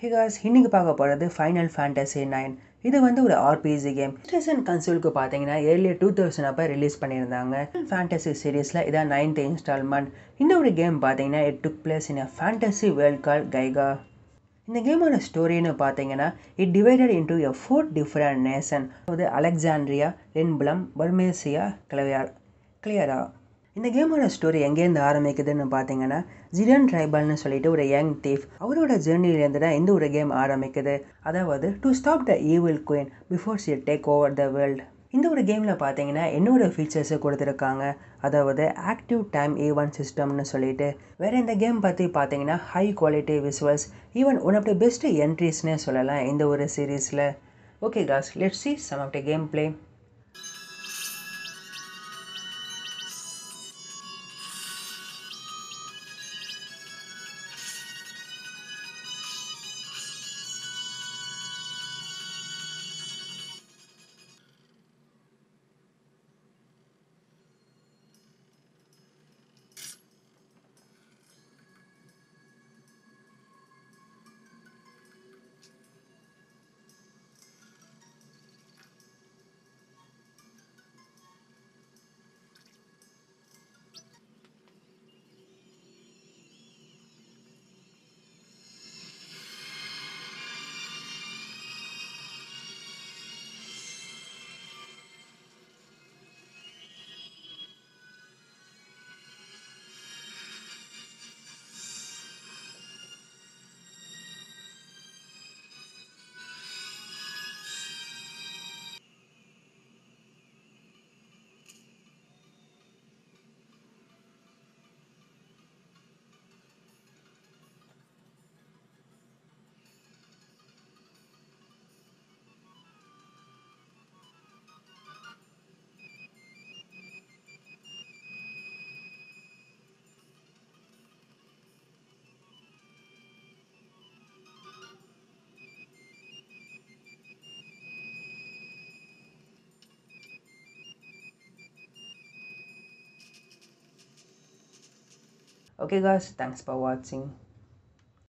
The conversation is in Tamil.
ஹிகாஸ் இன்னைக்கு பார்க்க போகிறது ஃபைனல் ஃபேண்டசி நைன் இது வந்து ஒரு ஆர்பிஜி கேம் ஸ்டேஷன் கன்சோலுக்கு பார்த்தீங்கன்னா ஏர்லியர் டூ தௌசண்ட் அப்போ ரிலீஸ் பண்ணியிருந்தாங்க ஃபேண்டசி சீரீஸில் இதான் நைன்த் இன்ஸ்டால்மெண்ட் இந்த ஒரு கேம் பார்த்தீங்கன்னா it took place in a fantasy world call கைகா இந்த கேமோட ஸ்டோரின்னு பார்த்தீங்கன்னா it divided into a four different nation அதாவது அலெக்சாண்ட்ரியா லென்புலம் பர்மேசியா கிளவியார் கிளியரா இந்த கேமோட ஸ்டோரி எங்கேருந்து ஆரம்பிக்குதுன்னு பார்த்தீங்கன்னா ஜிடன் ட்ரைபல்னு சொல்லிட்டு ஒரு யங் தீஃப் அவரோட ஜேர்னிலேருந்து தான் இந்த ஒரு கேம் ஆரம்பிக்குது அதாவது to stop the evil queen before she take over the world இந்த ஒரு கேமில் பார்த்தீங்கன்னா இன்னொரு ஃபீச்சர்ஸை கொடுத்துருக்காங்க அதாவது ஆக்டிவ் டைம் ஈவெண்ட் சிஸ்டம்னு சொல்லிட்டு வேறு இந்த கேம் பற்றி பார்த்தீங்கன்னா high quality visuals even one of the best என்ட்ரிஸ்னே சொல்லலாம் இந்த ஒரு சீரீஸில் okay cause let see some of the game play Okay guys, thanks for watching.